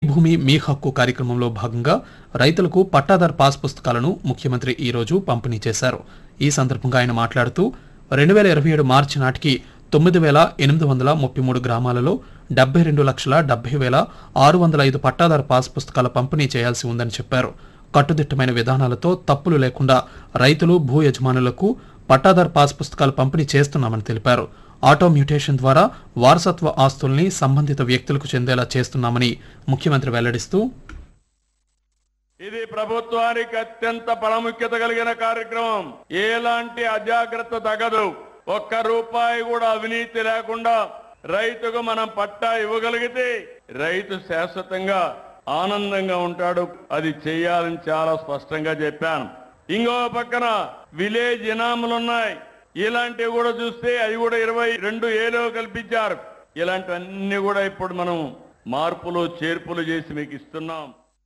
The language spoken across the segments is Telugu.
భూమి మీ హక్కు కార్యక్రమంలో భాగంగా రైతులకు పట్టాదార్ పాస్ పుస్తకాలను ముఖ్యమంత్రి ఈ రోజు పంపిణీ చేశారు ఈ సందర్భంగా ఆయన మాట్లాడుతూ రెండు వేల ఇరవై ఏడు మార్చి నాటికి తొమ్మిది వేల ఎనిమిది వందల ముప్పై మూడు గ్రామాలలో డెబ్బై రెండు లక్షల డెబ్బై వేల ఆరు వందల ఐదు పట్టాదార్ పాస్ పుస్తకాల పంపిణీ చేయాల్సి ఉందని చెప్పారు కట్టుదిట్టమైన విధానాలతో తప్పులు లేకుండా రైతులు భూ యజమానులకు పట్టాదార్ పాస్ పుస్తకాలు పంపిణీ చేస్తున్నామని తెలిపారు ఆటో మ్యూటేషన్ ద్వారా వారసత్వ ఆస్తుల్ని సంబంధిత వ్యక్తులకు చెందేలా చేస్తున్నామని ముఖ్యమంత్రి వెల్లడిస్తూ ఇది ప్రభుత్వానికి అత్యంత ప్రాముఖ్యత కలిగిన కార్యక్రమం ఎలాంటి అజాగ్రత్త తగదు ఒక్క రూపాయి కూడా అవినీతి లేకుండా రైతుకు మనం పట్టా ఇవ్వగలిగితే రైతు శాశ్వతంగా ఆనందంగా ఉంటాడు అది చేయాలని చాలా స్పష్టంగా చెప్పాను ఇంకో పక్కన విలేజ్ ఇనాములు ఉన్నాయి ఇలాంటివి కూడా చూస్తే అవి కూడా ఇరవై రెండు ఏలో కల్పించారు ఇలాంటివన్నీ కూడా ఇప్పుడు మనం మార్పులు చేర్పులు చేసి మీకు ఇస్తున్నాం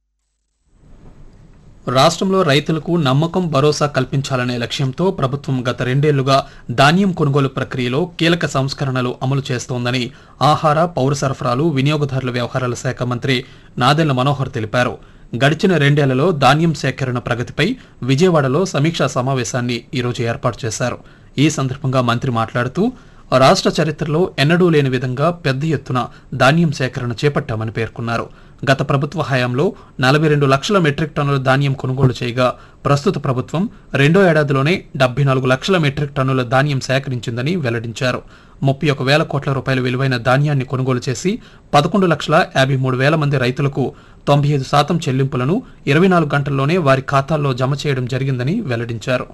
రాష్ట్రంలో రైతులకు నమ్మకం భరోసా కల్పించాలనే లక్ష్యంతో ప్రభుత్వం గత రెండేళ్లుగా ధాన్యం కొనుగోలు ప్రక్రియలో కీలక సంస్కరణలు అమలు చేస్తోందని ఆహార పౌర సరఫరాలు వినియోగదారుల వ్యవహారాల శాఖ మంత్రి నాదెళ్ల మనోహర్ తెలిపారు గడిచిన రెండేళ్లలో ధాన్యం సేకరణ ప్రగతిపై విజయవాడలో సమీక్షా సమావేశాన్ని ఈరోజు ఏర్పాటు చేశారు ఈ సందర్భంగా మంత్రి మాట్లాడుతూ రాష్ట్ర చరిత్రలో ఎన్నడూ లేని విధంగా పెద్ద ఎత్తున ధాన్యం సేకరణ చేపట్టామని పేర్కొన్నారు గత ప్రభుత్వ హయాంలో నలభై రెండు లక్షల మెట్రిక్ టన్నుల ధాన్యం కొనుగోలు చేయగా ప్రస్తుత ప్రభుత్వం రెండో ఏడాదిలోనే డెబ్బై నాలుగు లక్షల మెట్రిక్ టన్నుల ధాన్యం సేకరించిందని వెల్లడించారు ముప్పై ఒక వేల కోట్ల రూపాయల విలువైన ధాన్యాన్ని కొనుగోలు చేసి పదకొండు లక్షల యాభై మూడు వేల మంది రైతులకు తొంభై ఐదు శాతం చెల్లింపులను ఇరవై నాలుగు గంటల్లోనే వారి ఖాతాల్లో జమ చేయడం జరిగిందని వెల్లడించారు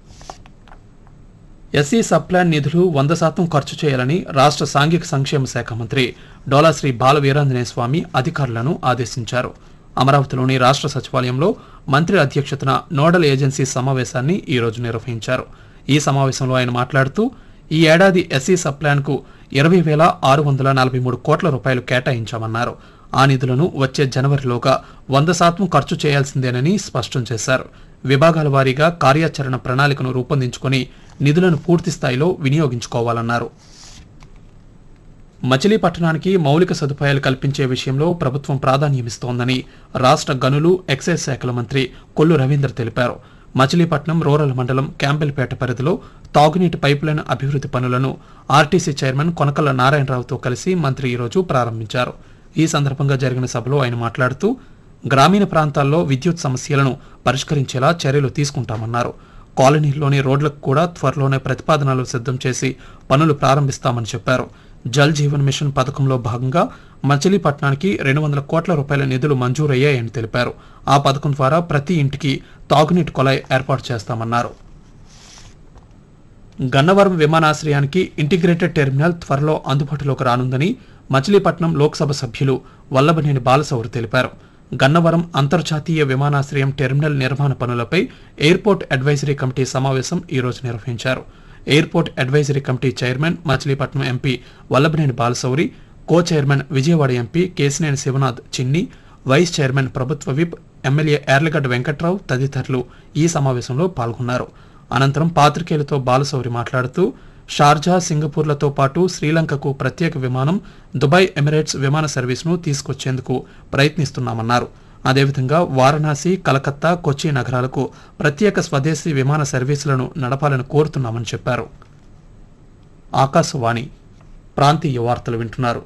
ఎస్సీ సబ్ప్లాన్ నిధులు వంద శాతం ఖర్చు చేయాలని రాష్ట్ర సాంఘిక సంక్షేమ శాఖ మంత్రి డోలాశ్రీ బాల వీరాంజనేయ స్వామి అధికారులను ఆదేశించారు అమరావతిలోని రాష్ట్ర సచివాలయంలో మంత్రి అధ్యక్షతన నోడల్ ఏజెన్సీ సమావేశాన్ని ఈ రోజు నిర్వహించారు ఈ సమావేశంలో ఆయన మాట్లాడుతూ ఈ ఏడాది ఎస్సీ సబ్ప్లాన్కు ఇరవై వేల ఆరు వందల నలభై మూడు కోట్ల రూపాయలు కేటాయించామన్నారు ఆ నిధులను వచ్చే జనవరిలోగా వంద శాతం ఖర్చు చేయాల్సిందేనని స్పష్టం చేశారు విభాగాల వారీగా కార్యాచరణ ప్రణాళికను రూపొందించుకొని నిధులను పూర్తి స్థాయిలో వినియోగించుకోవాలన్నారు మచిలీపట్నానికి మౌలిక సదుపాయాలు కల్పించే విషయంలో ప్రభుత్వం ప్రాధాన్యమిస్తోందని రాష్ట్ర గనులు ఎక్సైజ్ శాఖల మంత్రి కొల్లు రవీందర్ తెలిపారు మచిలీపట్నం రూరల్ మండలం క్యాంపెల్పేట పరిధిలో తాగునీటి పైపులైన్ అభివృద్ధి పనులను ఆర్టీసీ చైర్మన్ కొనకల్ల నారాయణరావుతో కలిసి మంత్రి ఈరోజు ప్రారంభించారు ఈ సందర్భంగా జరిగిన సభలో ఆయన మాట్లాడుతూ గ్రామీణ ప్రాంతాల్లో విద్యుత్ సమస్యలను పరిష్కరించేలా చర్యలు తీసుకుంటామన్నారు కాలనీల్లోని రోడ్లకు కూడా త్వరలోనే ప్రతిపాదనలు సిద్ధం చేసి పనులు ప్రారంభిస్తామని చెప్పారు జల్ జీవన్ మిషన్ పథకంలో భాగంగా మచిలీపట్నానికి రెండు వందల కోట్ల రూపాయల నిధులు మంజూరయ్యాయని తెలిపారు ఆ పథకం ద్వారా ప్రతి ఇంటికి తాగునీటి కొలాయి ఏర్పాటు చేస్తామన్నారు గన్నవరం విమానాశ్రయానికి ఇంటిగ్రేటెడ్ టెర్మినల్ త్వరలో అందుబాటులోకి రానుందని మచిలీపట్నం లోక్సభ సభ్యులు వల్లభనేని బాలసౌరి తెలిపారు గన్నవరం అంతర్జాతీయ విమానాశ్రయం టెర్మినల్ నిర్మాణ పనులపై ఎయిర్పోర్ట్ అడ్వైజరీ కమిటీ సమావేశం ఈ రోజు నిర్వహించారు airport advisory committee chairman Machilipatnam MP Vallabhaneni Balasouri co chairman Vijayawada MP Kesineni Sivanath Chinni vice chairman ప్రభుత్వ విప్ ఎమ్మెల్యే యార్లగడ్డ వెంకట్రావు తదితరులు ఈ సమావేశంలో పాల్గొన్నారు అనంతరం పాత్రికేయులతో బాలసౌరి మాట్లాడుతూ షార్జా సింగపూర్లతో పాటు శ్రీలంకకు ప్రత్యేక విమానం దుబాయ్ ఎమిరేట్స్ విమాన సర్వీసును తీసుకొచ్చేందుకు ప్రయత్నిస్తున్నామన్నారు అదేవిధంగా వారణాసి కలకత్తా కొచ్చి నగరాలకు ప్రత్యేక స్వదేశీ విమాన సర్వీసులను నడపాలని కోరుతున్నామని చెప్పారు ఆకాశవాణి ప్రాంతీయ వార్తలు వింటున్నారు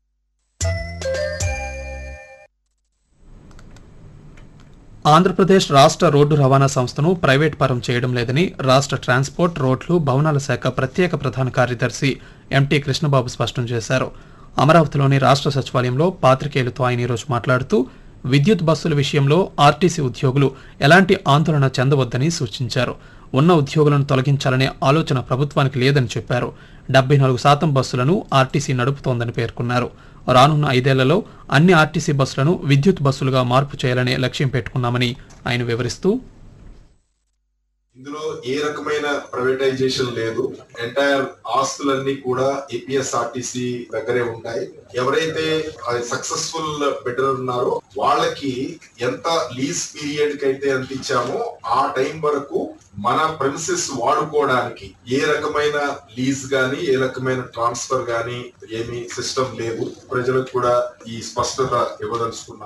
ఆంధ్రప్రదేశ్ రాష్ట్ర రోడ్డు రవాణా సంస్థను ప్రైవేట్ పరం చేయడం లేదని రాష్ట్ర ట్రాన్స్పోర్ట్ రోడ్లు భవనాల శాఖ ప్రత్యేక ప్రధాన కార్యదర్శి ఎంటీ కృష్ణబాబు స్పష్టం చేశారు అమరావతిలోని రాష్ట్ర సచివాలయంలో పాత్రికేయులతో ఆయన ఈరోజు మాట్లాడుతూ విద్యుత్ బస్సుల విషయంలో ఆర్టీసీ ఉద్యోగులు ఎలాంటి ఆందోళన చెందవద్దని సూచించారు ఉన్న ఉద్యోగులను తొలగించాలనే ఆలోచన ప్రభుత్వానికి లేదని చెప్పారు డెబ్బై నాలుగు శాతం బస్సులను ఆర్టీసీ నడుపుతోందని పేర్కొన్నారు రానున్న ఐదేళ్లలో అన్ని ఆర్టీసీ బస్సులను విద్యుత్ బస్సులుగా మార్పు చేయాలనే లక్ష్యం పెట్టుకున్నామని ఆయన వివరిస్తూ ఇందులో ఏ రకమైన ప్రైవేటైజేషన్ లేదు ఎంటైర్ ఆస్తులన్నీ కూడా ఏపీఎస్ఆర్టీసీ దగ్గరే ఉంటాయి ఎవరైతే సక్సెస్ఫుల్ బెటర్ ఉన్నారో వాళ్ళకి ఎంత లీజ్ పీరియడ్ కి అయితే ఎంత ఇచ్చామో ఆ టైం వరకు మన ప్రిన్సెస్ వాడుకోవడానికి ఏ రకమైన లీజ్ గాని ఏ రకమైన ట్రాన్స్ఫర్ గాని ఏమి సిస్టమ్ లేదు ప్రజలకు కూడా ఈ స్పష్టత ఇవ్వదలుచుకున్నాం